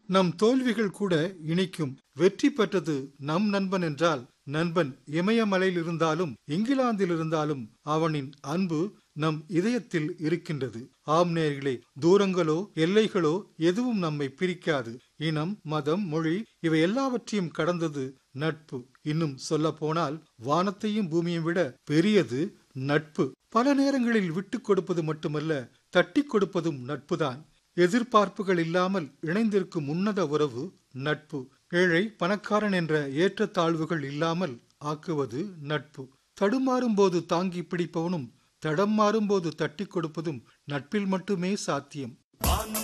நம் தோல்விகள் கூட இனிக்கும் வெற்றி பெற்றது நம் நண்பன் என்றால் நண்பன் இமயமலையில் இருந்தாலும் இங்கிலாந்தில் இருந்தாலும் அவனின் அன்பு நம் இதயத்தில் இருக்கின்றது ஆம் நேர்களே தூரங்களோ எல்லைகளோ எதுவும் நம்மை பிரிக்காது இனம் மதம் மொழி இவை எல்லாவற்றையும் கடந்தது நட்பு இன்னும் சொல்ல போனால் வானத்தையும் பூமியையும் விட பெரியது நட்பு பல நேரங்களில் விட்டு கொடுப்பது மட்டுமல்ல தட்டி கொடுப்பதும் நட்புதான் எதிர்பார்ப்புகள் இல்லாமல் இணைந்திருக்கும் உன்னத உறவு நட்பு ஏழை பணக்காரன் என்ற ஏற்றத்தாழ்வுகள் இல்லாமல் ஆக்குவது நட்பு தடுமாறும் போது தாங்கி பிடிப்பவனும் தடம் மாறும்போது தட்டி கொடுப்பதும் நட்பில் மட்டுமே சாத்தியம்